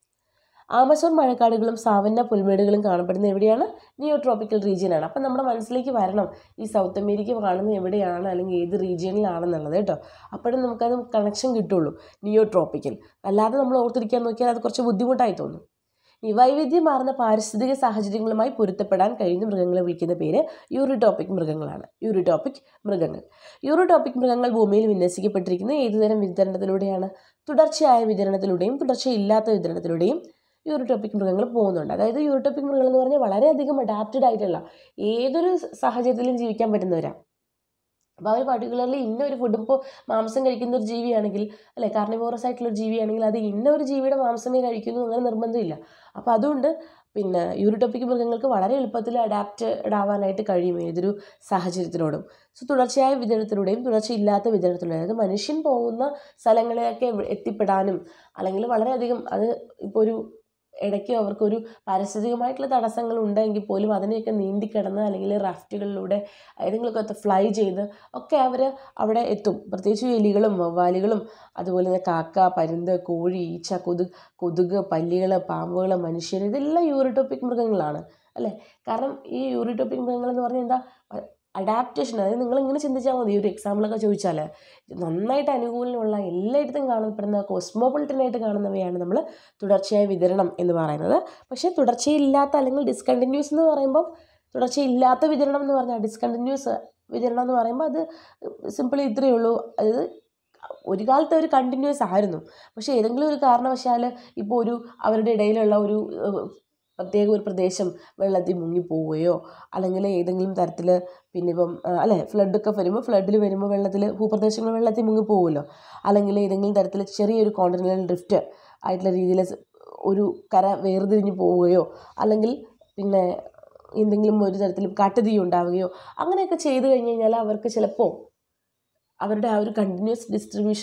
ആമസോൺ മഴക്കാടുകളും സാവന്ന പുൽമേടുകളും കാണപ്പെടുന്ന എവിടെയാണ് നിയോ ട്രോപ്പിക്കൽ റീജിയനാണ് അപ്പം നമ്മുടെ മനസ്സിലേക്ക് വരണം ഈ സൗത്ത് അമേരിക്ക കാണുന്നത് എവിടെയാണ് അല്ലെങ്കിൽ ഏത് റീജിയനിലാണെന്നുള്ളത് കേട്ടോ അപ്പോഴും നമുക്കത് കണക്ഷൻ കിട്ടുള്ളൂ നിയോ ട്രോപ്പിക്കൽ അല്ലാതെ നമ്മൾ ഓർത്തിരിക്കാൻ നോക്കിയാൽ അത് കുറച്ച് ബുദ്ധിമുട്ടായി തോന്നും ഈ വൈവിധ്യമാർന്ന പാരിസ്ഥിതിക സാഹചര്യങ്ങളുമായി പൊരുത്തപ്പെടാൻ കഴിയുന്ന മൃഗങ്ങളെ വിളിക്കുന്ന പേര് യൂറിടോപ്പിക് മൃഗങ്ങളാണ് യൂറിടോപ്പിക് മൃഗങ്ങൾ യൂറിടോപ്പിക് മൃഗങ്ങൾ ഭൂമിയിൽ വിന്യസിക്കപ്പെട്ടിരിക്കുന്ന ഏതുതരം വിതരണത്തിലൂടെയാണ് തുടർച്ചയായ വിതരണത്തിലൂടെയും തുടർച്ചയില്ലാത്ത വിതരണത്തിലൂടെയും യൂറിടോപ്പിക് മൃഗങ്ങൾ പോകുന്നുണ്ട് അതായത് യൂറിടോപ്പിക് മൃഗങ്ങൾ എന്ന് പറഞ്ഞാൽ വളരെയധികം അഡാപ്റ്റഡ് ആയിട്ടുള്ള ഏതൊരു സാഹചര്യത്തിലും ജീവിക്കാൻ പറ്റുന്നവരാണ് അപ്പോൾ അവർ പർട്ടിക്കുലർലി ഇന്ന ഒരു ഫുഡ് ഇപ്പോൾ മാംസം കഴിക്കുന്ന ഒരു ജീവിയാണെങ്കിൽ അല്ലെ കാർണിവോറസ് ആയിട്ടുള്ള ഒരു ജീവിയാണെങ്കിൽ അത് ഇന്ന ഒരു ജീവിയുടെ മാംസമേ കഴിക്കുന്നു അങ്ങനെ നിർബന്ധമില്ല അപ്പോൾ അതുകൊണ്ട് പിന്നെ യൂറിടോപ്പിക് മൃഗങ്ങൾക്ക് വളരെ എളുപ്പത്തിൽ അഡാപ്റ്റഡ് ആവാനായിട്ട് കഴിയും ഏതൊരു സാഹചര്യത്തിനോടും സോ തുടർച്ചയായ വിതരണത്തിലൂടെയും തുടർച്ചയില്ലാത്ത വിതരണത്തിലൂടെയും അതായത് മനുഷ്യൻ പോകുന്ന സ്ഥലങ്ങളിലൊക്കെ എത്തിപ്പെടാനും അല്ലെങ്കിൽ വളരെയധികം അത് ഇപ്പോൾ ഒരു ഇടയ്ക്ക് അവർക്കൊരു പാരിസ്ഥിതികമായിട്ടുള്ള തടസ്സങ്ങൾ ഉണ്ടെങ്കിൽ പോലും അതിനെയൊക്കെ നീന്തിക്കിടന്ന് അല്ലെങ്കിൽ റാഫ്റ്റുകളിലൂടെ ഏതെങ്കിലുമൊക്കെ ഫ്ലൈ ചെയ്ത് ഒക്കെ അവർ അവിടെ എത്തും പ്രത്യേകിച്ച് എലികളും വവ്വാലുകളും അതുപോലെ തന്നെ കാക്ക പരുന്ത് കോഴി ഈച്ച കൊതുക് കൊതുക് പല്ലികൾ പാമ്പുകൾ മനുഷ്യർ ഇതെല്ലാം യൂറിട്ടോപ്പിക് മൃഗങ്ങളാണ് അല്ലേ കാരണം ഈ യൂറിട്ടോപ്പിക് മൃഗങ്ങൾ എന്ന് പറഞ്ഞാൽ എന്താ അഡാപ്റ്റേഷൻ അതായത് നിങ്ങൾ ഇങ്ങനെ ചിന്തിച്ചാൽ മതി ഒരു എക്സാമ്പിളൊക്കെ ചോദിച്ചാൽ നന്നായിട്ട് അനുകൂലമുള്ള എല്ലായിടത്തും കാണപ്പെടുന്ന കോസ്മോപൊളിറ്റനായിട്ട് കാണുന്നവയാണ് നമ്മൾ തുടർച്ചയായ വിതരണം എന്ന് പറയുന്നത് പക്ഷേ തുടർച്ചയില്ലാത്ത അല്ലെങ്കിൽ ഡിസ്കണ്ടിന്യൂസ് എന്ന് പറയുമ്പോൾ തുടർച്ചയില്ലാത്ത വിതരണം എന്ന് പറഞ്ഞാൽ ഡിസ്കണ്ടിന്യൂസ് വിതരണം എന്ന് പറയുമ്പോൾ അത് സിമ്പിളി ഇത്രയേ ഉള്ളൂ അതായത് ഒരു കാലത്ത് ഒരു കണ്ടിന്യൂസ് ആയിരുന്നു പക്ഷേ ഏതെങ്കിലും ഒരു കാരണവശാൽ ഇപ്പോൾ ഒരു അവരുടെ ഇടയിലുള്ള ഒരു ഏഹ്, പ്രത്യേക ഒരു പ്രദേശം വെള്ളത്തിൽ മുങ്ങിപ്പോവുകയോ അല്ലെങ്കിൽ ഏതെങ്കിലും തരത്തിൽ പിന്നെ ഇപ്പം ആ, അല്ലേ ഫ്ലഡൊക്കെ വരുമ്പോൾ ഫ്ലഡിൽ വരുമ്പോൾ വെള്ളത്തിൽ ഭൂപ്രദേശങ്ങൾ വെള്ളത്തിൽ മുങ്ങിപ്പോവുമല്ലോ അല്ലെങ്കിൽ ഏതെങ്കിലും തരത്തിൽ ചെറിയൊരു കോണ്ടിനെൻ്റൽ ഡ്രിഫ്റ്റ് ആയിട്ടുള്ള രീതിയിൽ ഒരു കര വേർതിരിഞ്ഞ് പോവുകയോ അല്ലെങ്കിൽ പിന്നെ എന്തെങ്കിലും ഒരു തരത്തിൽ കാട്ടുതീ ഉണ്ടാവുകയോ അങ്ങനെയൊക്കെ ചെയ്തു കഴിഞ്ഞ് കഴിഞ്ഞാൽ അവർക്ക് ചിലപ്പോൾ അവരുടെ ആ ഒരു കണ്ടിന്യൂസ് ഡിസ്ട്രിബ്യൂഷൻ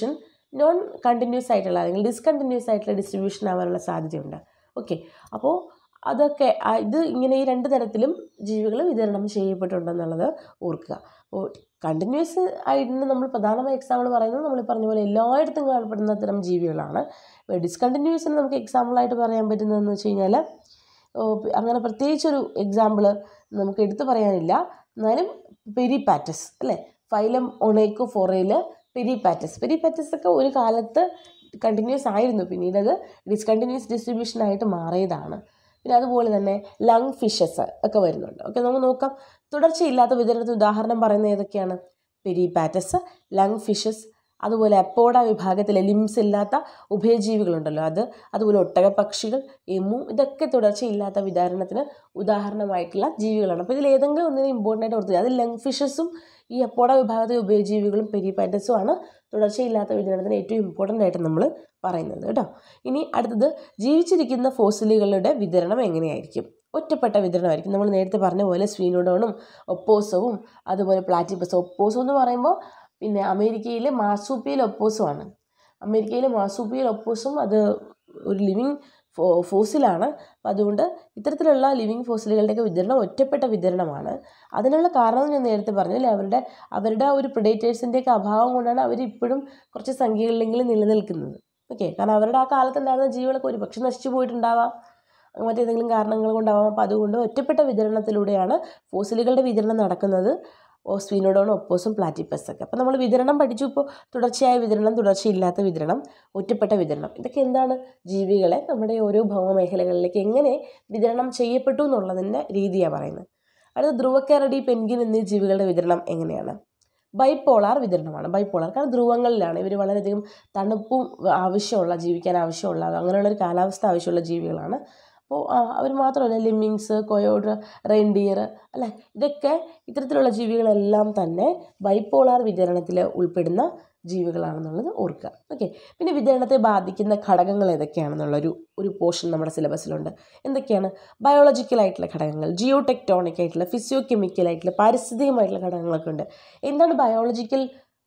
നോൺ കണ്ടിന്യൂസ് ആയിട്ടുള്ള അല്ലെങ്കിൽ ഡിസ്കണ്ടിന്യൂസ് ആയിട്ടുള്ള ഡിസ്ട്രിബ്യൂഷൻ ആവാനുള്ള സാധ്യതയുണ്ട് ഓക്കെ അപ്പോൾ അതൊക്കെ ആ, ഇത് ഇങ്ങനെ ഈ രണ്ട് തരത്തിലും ജീവികൾ വിതരണം ചെയ്യപ്പെട്ടിട്ടുണ്ടെന്നുള്ളത് ഓർക്കുക അപ്പോൾ കണ്ടിന്യൂസ് ആയിട്ട് നമ്മൾ പ്രധാനമായ എക്സാമ്പിൾ പറയുന്നത് നമ്മൾ ഈ പറഞ്ഞ പോലെ എല്ലായിടത്തും കാണപ്പെടുന്ന തരം ജീവികളാണ് ഡിസ്കണ്ടിന്യൂസിന് നമുക്ക് എക്സാമ്പിളായിട്ട് പറയാൻ പറ്റുന്നതെന്ന് വെച്ച് കഴിഞ്ഞാൽ ഓ, പ് അങ്ങനെ പ്രത്യേകിച്ചൊരു എക്സാമ്പിൾ നമുക്ക് എടുത്തു പറയാനില്ല എന്നാലും പെരിപാറ്റസ് അല്ലേ ഫൈലം ഒണേക്കോ ഫോറയിൽ പെരിപാറ്റസ് പെരിപാറ്റസ് ഒക്കെ ഒരു കാലത്ത് കണ്ടിന്യൂസ് ആയിരുന്നു പിന്നീട് അത് ഡിസ്കണ്ടിന്യൂസ് ഡിസ്ട്രിബ്യൂഷൻ ആയിട്ട് മാറിയതാണ് പിന്നെ അതുപോലെ തന്നെ ലങ് ഫിഷസ് ഒക്കെ വരുന്നുണ്ട് ഓക്കെ നമുക്ക് നോക്കാം തുടർച്ചയില്ലാത്ത വിതരണത്തിന് ഉദാഹരണം പറയുന്നത് ഏതൊക്കെയാണ് പെരിപാറ്റസ് ലങ് ഫിഷസ് അതുപോലെ അപ്പോഡ വിഭാഗത്തിലെ ലിംസ് ഇല്ലാത്ത ഉഭയജീവികളുണ്ടല്ലോ അത് അതുപോലെ ഒട്ടകപ്പക്ഷികൾ എമു ഇതൊക്കെ തുടർച്ചയില്ലാത്ത വിതരണത്തിന് ഉദാഹരണമായിട്ടുള്ള ജീവികളാണ് അപ്പോൾ ഇതിൽ ഏതെങ്കിലും ഒന്നിനെ ഇമ്പോർട്ടൻ്റ് ആയിട്ട് ഓർത്തുക അത് ലങ് ഫിഷസും ഈ അപ്പോഡ വിഭാഗത്തിലെ ഉപയജീവികളും പെരിപാറ്റസും ആണ് തുടർച്ചയില്ലാത്ത വിതരണത്തിന് ഏറ്റവും ഇമ്പോർട്ടൻ്റ് ആയിട്ട് നമ്മൾ പറയുന്നത് കേട്ടോ ഇനി അടുത്തത് ജീവിച്ചിരിക്കുന്ന ഫോസിലുകളുടെ വിതരണം എങ്ങനെയായിരിക്കും ഒറ്റപ്പെട്ട വിതരണമായിരിക്കും നമ്മൾ നേരത്തെ പറഞ്ഞ പോലെ സ്വീനോഡോണും ഒപ്പോസവും അതുപോലെ പ്ലാറ്റിപ്പസ് ഒപ്പോസം എന്ന് പറയുമ്പോൾ പിന്നെ അമേരിക്കയിലെ മാസൂപ്പിയൽ ഒപ്പോസമാണ് അമേരിക്കയിലെ മാസൂപ്പിയൽ ഒപ്പോസും അത് ഒരു ലിവിങ് ഫോ ഫോസിലാണ് അപ്പം അതുകൊണ്ട് ഇത്തരത്തിലുള്ള ലിവിങ് ഫോസിലുകളുടെയൊക്കെ വിതരണം ഒറ്റപ്പെട്ട വിതരണമാണ് അതിനുള്ള കാരണം ഞാൻ നേരത്തെ പറഞ്ഞില്ലേ അവരുടെ അവരുടെ ആ ഒരു പ്രിഡേറ്റേഴ്സിൻ്റെയൊക്കെ അഭാവം കൊണ്ടാണ് അവർ ഇപ്പോഴും കുറച്ച് സംഖ്യകളിലെങ്കിലും നിലനിൽക്കുന്നത് ഓക്കെ കാരണം അവരുടെ ആ കാലത്തുണ്ടായിരുന്ന ജീവികളൊക്കെ ഒരു പക്ഷെ നശിച്ചു പോയിട്ടുണ്ടാവാം മറ്റേതെങ്കിലും കാരണങ്ങൾ കൊണ്ടാവാം അപ്പോൾ അതുകൊണ്ട് ഒറ്റപ്പെട്ട വിതരണത്തിലൂടെയാണ് ഫോസിലുകളുടെ വിതരണം നടക്കുന്നത് ഓസ്ഫീനോഡോൺ ഒപ്പോസും പ്ലാറ്റിപ്പസ് ഒക്കെ അപ്പോൾ നമ്മൾ വിതരണം പഠിച്ചു ഇപ്പോൾ തുടർച്ചയായ വിതരണം തുടർച്ചയില്ലാത്ത വിതരണം ഒറ്റപ്പെട്ട വിതരണം ഇതൊക്കെ എന്താണ് ജീവികളെ നമ്മുടെ ഓരോ ഭൗമമേഖലകളിലേക്ക് എങ്ങനെ വിതരണം ചെയ്യപ്പെട്ടു എന്നുള്ളതിൻ്റെ രീതിയാണ് പറയുന്നത് അടുത്ത ധ്രുവക്കരടി പെൻഗിൻ എന്നീ ജീവികളുടെ വിതരണം എങ്ങനെയാണ് ബൈപ്പോളാർ വിതരണമാണ് ബൈപ്പോളാർ കാരണം ധ്രുവങ്ങളിലാണ് ഇവർ വളരെയധികം തണുപ്പും ആവശ്യമുള്ള ജീവിക്കാൻ ആവശ്യമുള്ള അങ്ങനെയുള്ളൊരു കാലാവസ്ഥ ആവശ്യമുള്ള ജീവികളാണ് അപ്പോൾ അവർ മാത്രമല്ല ലിമ്മിങ്സ് കൊയോഡ് റെയിൻഡിയർ അല്ലേ ഇതൊക്കെ ഇത്തരത്തിലുള്ള ജീവികളെല്ലാം തന്നെ ബൈപ്പോളാർ വിതരണത്തിൽ ഉൾപ്പെടുന്ന ജീവികളാണെന്നുള്ളത് ഓർക്കുക ഓക്കെ പിന്നെ വിതരണത്തെ ബാധിക്കുന്ന ഘടകങ്ങൾ ഏതൊക്കെയാണെന്നുള്ളൊരു ഒരു പോർഷൻ നമ്മുടെ സിലബസിലുണ്ട് എന്തൊക്കെയാണ് ബയോളജിക്കൽ ആയിട്ടുള്ള ഘടകങ്ങൾ ജിയോ ടെക്ടോണിക് ആയിട്ടുള്ള ഫിസിയോ കെമിക്കൽ ആയിട്ടുള്ള പാരിസ്ഥിതികമായിട്ടുള്ള ഘടകങ്ങളൊക്കെ ഉണ്ട് എന്താണ് ബയോളജിക്കൽ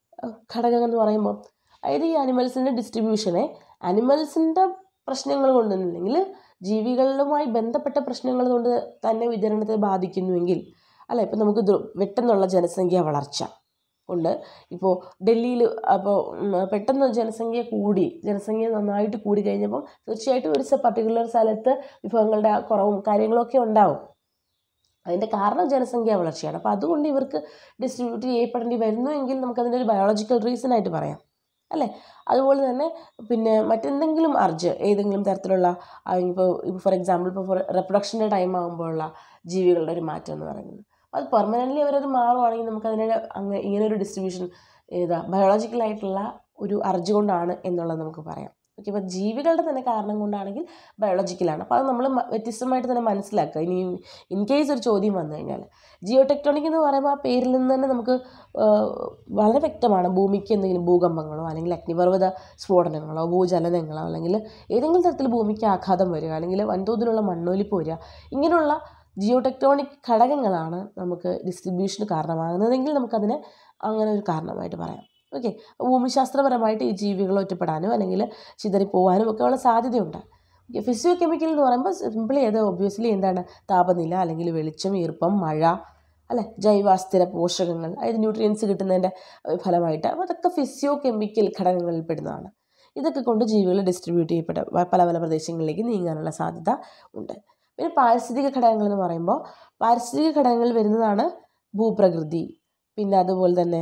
ഘടകം എന്ന് പറയുമ്പോൾ അതായത് ഈ അനിമൽസിൻ്റെ ഡിസ്ട്രിബ്യൂഷനെ അനിമൽസിൻ്റെ പ്രശ്നങ്ങൾ കൊണ്ടൊന്നുമില്ലെങ്കിൽ ജീവികളുമായി ബന്ധപ്പെട്ട പ്രശ്നങ്ങൾ കൊണ്ട് തന്നെ വിതരണത്തെ ബാധിക്കുന്നുവെങ്കിൽ അല്ല ഇപ്പം നമുക്ക് ദ്രു- പെട്ടെന്നുള്ള ജനസംഖ്യ വളർച്ച കൊണ്ട് ഇപ്പോൾ ഡൽഹിയിൽ അപ്പോൾ പെട്ടെന്ന് ജനസംഖ്യ കൂടി ജനസംഖ്യ നന്നായിട്ട് കൂടി കഴിഞ്ഞപ്പോൾ തീർച്ചയായിട്ടും ഒരു പർട്ടിക്കുലർ സ്ഥലത്ത് വിഭവങ്ങളുടെ ആ കുറവും കാര്യങ്ങളൊക്കെ ഉണ്ടാവും അതിൻ്റെ കാരണം ജനസംഖ്യ വളർച്ചയാണ് അപ്പോൾ അതുകൊണ്ട് ഇവർക്ക് ഡിസ്ട്രിബ്യൂട്ട് ചെയ്യപ്പെടേണ്ടി വരുന്നു എങ്കിൽ നമുക്കതിൻ്റെ ഒരു ബയോളജിക്കൽ റീസൺ ആയിട്ട് പറയാം അല്ലേ അതുപോലെ തന്നെ പിന്നെ മറ്റെന്തെങ്കിലും അർജ് ഏതെങ്കിലും തരത്തിലുള്ള ഇപ്പോൾ ഇപ്പോൾ ഫോർ എക്സാമ്പിൾ ഇപ്പോൾ ഫോർ റെപ്രൊഡക്ഷൻ്റെ ടൈം ആകുമ്പോഴുള്ള ജീവികളുടെ ഒരു മാറ്റം എന്ന് പറയുന്നത് അത് പെർമനൻ്റ്ലി അവരത് മാറുവാണെങ്കിൽ നമുക്കതിനെ അങ്ങനെ ഇങ്ങനെ ഒരു ഡിസ്ട്രിബ്യൂഷൻ ഏതാ ബയോളജിക്കലായിട്ടുള്ള ഒരു അർജ് കൊണ്ടാണ് എന്നുള്ളത് നമുക്ക് പറയാം ഓക്കെ അപ്പോൾ ജീവികളുടെ തന്നെ കാരണം കൊണ്ടാണെങ്കിൽ ബയോളജിക്കലാണ് അപ്പോൾ അത് നമ്മൾ വ്യത്യസ്തമായിട്ട് തന്നെ മനസ്സിലാക്കുക ഇനി ഇൻ കേസ് ഒരു ചോദ്യം വന്നു കഴിഞ്ഞാൽ ജിയോ ടെക്ടോണിക് എന്ന് പറയുമ്പോൾ ആ പേരിൽ നിന്ന് തന്നെ നമുക്ക് ആ, വളരെ വ്യക്തമാണ് ഭൂമിക്ക് എന്തെങ്കിലും ഭൂകമ്പങ്ങളോ അല്ലെങ്കിൽ അഗ്നിപർവ്വത സ്ഫോടനങ്ങളോ ഭൂചലനങ്ങളോ അല്ലെങ്കിൽ ഏതെങ്കിലും തരത്തിൽ ഭൂമിക്ക് ആഘാതം വരിക അല്ലെങ്കിൽ വൻതോതിലുള്ള മണ്ണൊലിപ്പ് വരിക ഇങ്ങനെയുള്ള ജിയോ ടെക്ടോണിക് ഘടകങ്ങളാണ് നമുക്ക് ഡിസ്ട്രിബ്യൂഷന് കാരണമാകുന്നതെങ്കിൽ നമുക്കതിനെ അങ്ങനെ ഒരു കാരണമായിട്ട് പറയാം ഓക്കെ ഭൂമിശാസ്ത്രപരമായിട്ട് ഈ ജീവികൾ ഒറ്റപ്പെടാനോ അല്ലെങ്കിൽ ചിതറിപ്പോവാനും ഒക്കെ ഉള്ള സാധ്യതയുണ്ട് ഫിസിയോ കെമിക്കൽ എന്ന് പറയുമ്പോൾ സിമ്പിളി അത് ഒബ്വിയസ്ലി എന്താണ് താപനില അല്ലെങ്കിൽ വെളിച്ചം ഈർപ്പം മഴ അല്ലെ ജൈവാസ്ഥിര പോഷകങ്ങൾ അതായത് ന്യൂട്രിയൻസ് കിട്ടുന്നതിൻ്റെ ഏഹ്, ഫലമായിട്ട് അപ്പോൾ അതൊക്കെ ഫിസിയോ കെമിക്കൽ ഘടകങ്ങളിൽ പെടുന്നതാണ് ഇതൊക്കെ കൊണ്ട് ജീവികൾ ഡിസ്ട്രിബ്യൂട്ട് ചെയ്യപ്പെട്ട വ- പല പല പ്രദേശങ്ങളിലേക്ക് നീങ്ങാനുള്ള സാധ്യത ഉണ്ട് പിന്നെ പാരിസ്ഥിതിക ഘടകങ്ങൾ എന്ന് പറയുമ്പോൾ പാരിസ്ഥിതിക ഘടകങ്ങളിൽ വരുന്നതാണ് ഭൂപ്രകൃതി പിന്നെ അതുപോലെ തന്നെ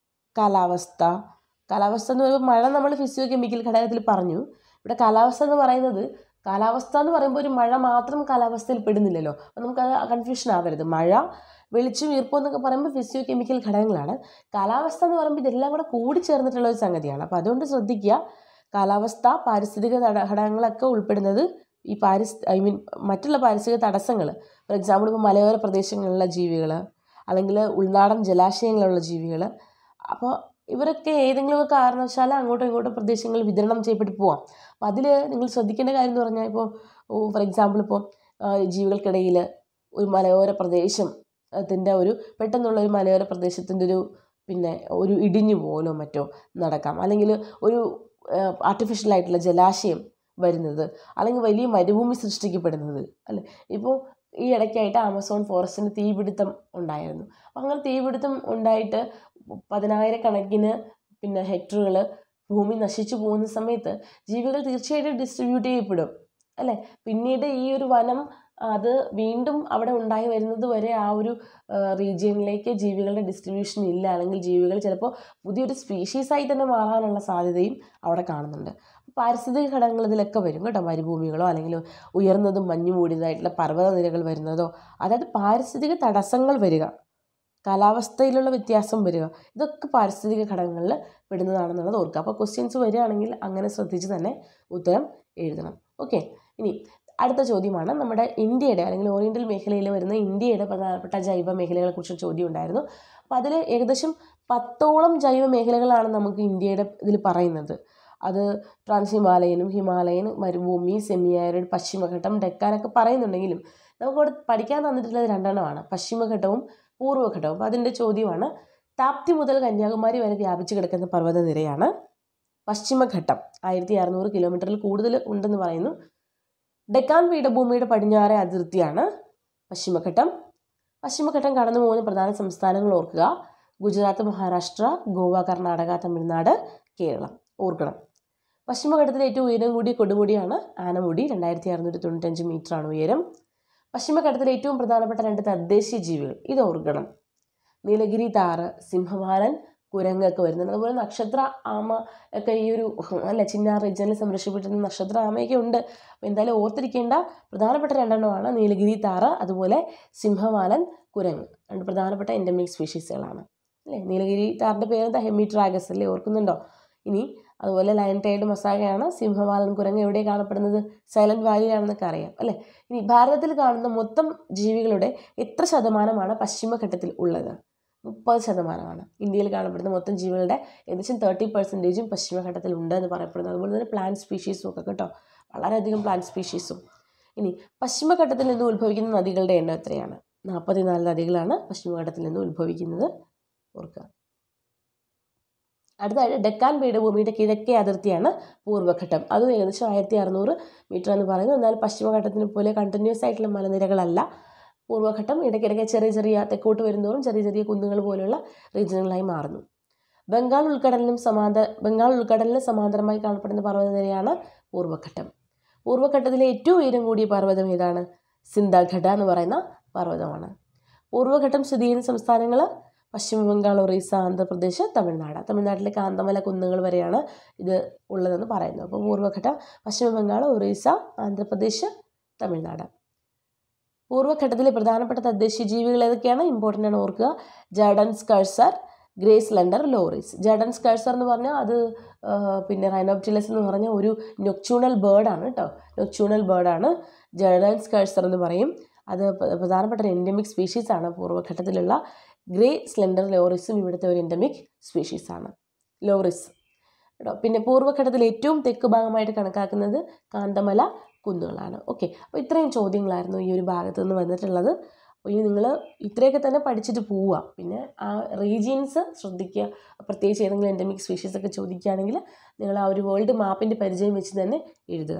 കാലാവസ്ഥ കാലാവസ്ഥ എന്ന് പറയുമ്പോൾ മഴ നമ്മൾ ഫിസിയോ കെമിക്കൽ ഘടകത്തിൽ പറഞ്ഞു ഇവിടെ കാലാവസ്ഥ എന്ന് പറയുന്നത് കാലാവസ്ഥ എന്ന് പറയുമ്പോൾ ഒരു മഴ മാത്രം കാലാവസ്ഥയിൽ പെടുന്നില്ലല്ലോ അപ്പോൾ നമുക്കത് കൺഫ്യൂഷൻ ആവരുത് മഴ വെളിച്ചം ഈർപ്പം എന്നൊക്കെ പറയുമ്പോൾ ഫിസിയോ കെമിക്കൽ ഘടകങ്ങളാണ് കാലാവസ്ഥ എന്ന് പറയുമ്പോൾ ഇതെല്ലാം കൂടെ കൂടി ചേർന്നിട്ടുള്ള ഒരു സംഗതിയാണ് അപ്പോൾ അതുകൊണ്ട് ശ്രദ്ധിക്കുക കാലാവസ്ഥ പാരിസ്ഥിതിക തട- ഘടകങ്ങളൊക്കെ ഉൾപ്പെടുന്നത് ഈ പാരിസ് ഐ മീൻ മറ്റുള്ള പാരിസ്ഥിതിക തടസ്സങ്ങൾ ഫോർ എക്സാമ്പിൾ ഇപ്പോൾ മലയോര പ്രദേശങ്ങളിലുള്ള ജീവികൾ അല്ലെങ്കിൽ ഉൾനാടൻ ജലാശയങ്ങളുള്ള ജീവികൾ അപ്പോൾ ഇവരൊക്കെ ഏതെങ്കിലും ഒക്കെ കാരണവശാൽ അങ്ങോട്ടും ഇങ്ങോട്ടും പ്രദേശങ്ങളിൽ വിതരണം ചെയ്യപ്പെട്ട് പോവാം അപ്പോൾ അതിൽ നിങ്ങൾ ശ്രദ്ധിക്കേണ്ട കാര്യം എന്ന് പറഞ്ഞാൽ ഇപ്പോൾ ഫോർ എക്സാമ്പിൾ ഇപ്പോൾ ജീവികൾക്കിടയിൽ ഒരു മലയോര പ്രദേശം അതിൻ്റെ ഒരു പെട്ടെന്നുള്ള ഒരു മലയോര പ്രദേശത്തിൻ്റെ ഒരു പിന്നെ ഒരു ഇടിഞ്ഞു പോലോ മറ്റോ നടക്കാം അല്ലെങ്കിൽ ഒരു ആർട്ടിഫിഷ്യൽ ആയിട്ടുള്ള ജലാശയം വരുന്നത് അല്ലെങ്കിൽ വലിയ മരുഭൂമി സൃഷ്ടിക്കപ്പെടുന്നത് അല്ലേ ഇപ്പോൾ ഈ ഇടയ്ക്കായിട്ട് ആമസോൺ ഫോറസ്റ്റിന് തീപിടുത്തം ഉണ്ടായിരുന്നു അപ്പം അങ്ങനെ തീപിടുത്തം ഉണ്ടായിട്ട് പതിനായിരക്കണക്കിന് പിന്നെ ഹെക്ടറുകൾ ഭൂമി നശിച്ചു പോകുന്ന സമയത്ത് ജീവികൾ തീർച്ചയായിട്ടും ഡിസ്ട്രിബ്യൂട്ട് ചെയ്യപ്പെടും അല്ലേ പിന്നീട് ഈ ഒരു വനം അത് വീണ്ടും അവിടെ ഉണ്ടായി വരുന്നത് വരെ ആ ഒരു റീജിയനിലേക്ക് ജീവികളുടെ ഡിസ്ട്രിബ്യൂഷൻ ഇല്ല അല്ലെങ്കിൽ ജീവികൾ ചിലപ്പോൾ പുതിയൊരു സ്പീഷീസായി തന്നെ മാറാനുള്ള സാധ്യതയും അവിടെ കാണുന്നുണ്ട് പാരിസ്ഥിതിക ഘടകങ്ങൾ ഇതിലൊക്കെ വരും കേട്ടോ മരുഭൂമികളോ അല്ലെങ്കിൽ ഉയർന്നതും മഞ്ഞു മൂടിയതായിട്ടുള്ള പർവ്വതനിരകൾ വരുന്നതോ അതായത് പാരിസ്ഥിതിക തടസ്സങ്ങൾ വരിക കാലാവസ്ഥയിലുള്ള വ്യത്യാസം വരിക ഇതൊക്കെ പാരിസ്ഥിതിക ഘടകങ്ങളിൽ പെടുന്നതാണെന്നുള്ളത് ഓർക്കുക അപ്പോൾ ക്വസ്റ്റ്യൻസ് വരികയാണെങ്കിൽ അങ്ങനെ ശ്രദ്ധിച്ച് തന്നെ ഉത്തരം എഴുതണം ഓക്കെ ഇനി അടുത്ത ചോദ്യമാണ് നമ്മുടെ ഇന്ത്യയുടെ അല്ലെങ്കിൽ ഓറിയൻ്റൽ മേഖലയിൽ വരുന്ന ഇന്ത്യയുടെ പ്രധാനപ്പെട്ട ജൈവ മേഖലകളെ കുറിച്ച് ചോദ്യം ഉണ്ടായിരുന്നു അപ്പോൾ അതിൽ ഏകദേശം പത്തോളം ജൈവ മേഖലകളാണ് നമുക്ക് ഇന്ത്യയുടെ ഇതിൽ പറയുന്നത് അത് ട്രാൻസ് ഹിമാലയനും ഹിമാലയൻ മരുഭൂമി സെമി ആരിഡ് പശ്ചിമഘട്ടം ഡെക്കാനൊക്കെ പറയുന്നുണ്ടെങ്കിലും നമുക്കവിടെ പഠിക്കാൻ തന്നിട്ടുള്ളത് രണ്ടെണ്ണമാണ് പശ്ചിമഘട്ടവും പൂർവ്വഘട്ടവും അപ്പോൾ അതിൻ്റെ ചോദ്യമാണ് താപ്തി മുതൽ കന്യാകുമാരി വരെ വ്യാപിച്ചു കിടക്കുന്ന പർവ്വതനിരയാണ് പശ്ചിമഘട്ടം ആയിരത്തി അറുന്നൂറ് കിലോമീറ്ററിൽ കൂടുതൽ ഉണ്ടെന്ന് പറയുന്നു ഡെക്കാൻ പീഠഭൂമിയുടെ പടിഞ്ഞാറെ അതിർത്തിയാണ് പശ്ചിമഘട്ടം പശ്ചിമഘട്ടം കടന്നു പോകുന്ന പ്രധാന സംസ്ഥാനങ്ങൾ ഓർക്കുക ഗുജറാത്ത് മഹാരാഷ്ട്ര ഗോവ കർണാടക തമിഴ്നാട് കേരളം ഓർക്കണം പശ്ചിമഘട്ടത്തിലെ ഏറ്റവും ഉയരം കൂടിയ കൊടുമുടിയാണ് ആനമുടി രണ്ടായിരത്തി അറുന്നൂറ്റി തൊണ്ണൂറ്റഞ്ച് മീറ്ററാണ് ഉയരം പശ്ചിമഘട്ടത്തിലെ ഏറ്റവും പ്രധാനപ്പെട്ട രണ്ട് തദ്ദേശീയ ജീവികൾ ഇത് ഓർക്കണം നീലഗിരി താറ് സിംഹവാലൻ കുരങ്ങൊക്കെ വരുന്നുണ്ട് അതുപോലെ നക്ഷത്ര ആമ ഒക്കെ ഈ ഒരു അല്ല ചിന്നാർ റീജിയനിൽ സംരക്ഷിക്കപ്പെടുന്ന നക്ഷത്ര ആമയൊക്കെ ഉണ്ട് അപ്പോൾ എന്തായാലും ഓർത്തിരിക്കേണ്ട പ്രധാനപ്പെട്ട രണ്ടെണ്ണമാണ് നീലഗിരി താറ് അതുപോലെ സിംഹവാലൻ കുരങ്ങ് രണ്ട് പ്രധാനപ്പെട്ട എൻഡമിക് സ്പീഷീസുകളാണ് അല്ലേ നീലഗിരി താറിൻ്റെ പേരെന്താ ഹെമിട്രാഗസ് അല്ലേ ഓർക്കുന്നുണ്ടോ ഇനി അതുപോലെ ലയൺ ടൈഡ് മസാഗയാണ് സിംഹവാലൻ കുരങ്ങ് എവിടെ കാണപ്പെടുന്നത് സൈലന്റ് വാലിയിലാണെന്നൊക്കെ അറിയാം അല്ലേ ഇനി ഭാരതത്തിൽ കാണുന്ന മൊത്തം ജീവികളുടെ എത്ര ശതമാനമാണ് പശ്ചിമഘട്ടത്തിൽ ഉള്ളത് മുപ്പത് ശതമാനമാണ് ഇന്ത്യയിൽ കാണപ്പെടുന്ന മൊത്തം ജീവികളുടെ ഏകദേശം തേർട്ടി പെർസെൻറ്റേജും പശ്ചിമഘട്ടത്തിൽ ഉണ്ട് എന്ന് പറയപ്പെടുന്നു അതുപോലെ തന്നെ പ്ലാന്റ് സ്പീഷീസും ഒക്കെ കേട്ടോ വളരെയധികം പ്ലാന്റ് സ്പീഷീസും ഇനി പശ്ചിമഘട്ടത്തിൽ നിന്ന് ഉത്ഭവിക്കുന്ന നദികളുടെ എണ്ണം എത്രയാണ് നാൽപ്പത്തിനാല് നദികളാണ് പശ്ചിമഘട്ടത്തിൽ നിന്ന് ഉത്ഭവിക്കുന്നത് ഓർക്കുക അടുത്തായിട്ട് ഡെക്കാൻ പീഠഭൂമിയുടെ കിഴക്കേ അതിർത്തിയാണ് പൂർവ്വഘട്ടം അതും ഏകദേശം ആയിരത്തി അറുന്നൂറ് മീറ്റർ എന്ന് പറയുന്നു എന്നാൽ പശ്ചിമഘട്ടത്തിനെ പോലെ കണ്ടിന്യൂസ് ആയിട്ടുള്ള മലനിരകളല്ല പൂർവ്വഘട്ടം ഇടയ്ക്കിടയ്ക്ക് ചെറിയ ചെറിയ തെക്കോട്ട് വരുന്നതോറും ചെറിയ ചെറിയ കുന്നുകൾ പോലെയുള്ള റീജിയനുകളായി മാറുന്നു ബംഗാൾ ഉൾക്കടലിനും സമാന്തര ബംഗാൾ ഉൾക്കടലിന് സമാന്തരമായി കാണപ്പെടുന്ന പർവ്വതനിരയാണ് പൂർവ്വഘട്ടം പൂർവ്വഘട്ടത്തിലെ ഏറ്റവും ഉയരം കൂടിയ പർവ്വതം ഏതാണ് സിന്ദഘട്ട എന്ന് പറയുന്ന പർവ്വതമാണ് പൂർവ്വഘട്ടം സ്ഥിതി ചെയ്യുന്ന സംസ്ഥാനങ്ങൾ പശ്ചിമ ബംഗാൾ ഒറീസ ആന്ധ്രാപ്രദേശ് തമിഴ്നാട് തമിഴ്നാട്ടിലെ കാന്തമല കുന്നുകൾ വരെയാണ് ഇത് ഉള്ളതെന്ന് പറയുന്നു അപ്പോൾ പൂർവ്വഘട്ടം പശ്ചിമ ബംഗാൾ ഒറീസ ആന്ധ്രാപ്രദേശ് തമിഴ്നാട് പൂർവ്വഘട്ടത്തിലെ പ്രധാനപ്പെട്ട തദ്ദേശീയ ജീവികൾ ഏതൊക്കെയാണ് ഇമ്പോർട്ടൻ്റ് ആണ് ഓർക്കുക Jerdon's courser grey slender loris Jerdon's courser എന്ന് പറഞ്ഞാൽ അത് പിന്നെ റൈനോപ്റ്റിലസ് എന്ന് പറഞ്ഞ ഒരു നൊക്ചൂണൽ ബേർഡാണ് കേട്ടോ നൊക്ചൂണൽ ബേർഡാണ് ജഡൻസ് കഴ്സർ എന്ന് പറയും അത് പ്രധാനപ്പെട്ട ഒരു എൻഡമിക് സ്പീഷീസാണ് പൂർവ്വഘട്ടത്തിലുള്ള ഗ്രേ സ്ലെൻഡർ ലോറിസും ഇവിടുത്തെ ഒരു എൻഡമിക് സ്പീഷീസാണ് ലോറിസ് കേട്ടോ പിന്നെ പൂർവ്വഘട്ടത്തിൽ ഏറ്റവും തെക്ക് ഭാഗമായിട്ട് കണക്കാക്കുന്നത് കാന്തമല കുന്നുകളാണ് ഓക്കെ അപ്പോൾ ഇത്രയും ചോദ്യങ്ങളായിരുന്നു ഈ ഒരു ഭാഗത്ത് നിന്ന് വന്നിട്ടുള്ളത് അപ്പോൾ ഇനി നിങ്ങൾ ഇത്രയൊക്കെ തന്നെ പഠിച്ചിട്ട് പോവുക പിന്നെ ആ റീജിയൻസ് ശ്രദ്ധിക്കുക പ്രത്യേകിച്ച് ഏതെങ്കിലും എൻഡമിക് സ്പീഷീസ് ഒക്കെ ചോദിക്കുകയാണെങ്കിൽ നിങ്ങൾ ആ ഒരു വേൾഡ് മാപ്പിൻ്റെ പരിചയം വെച്ച് തന്നെ എഴുതുക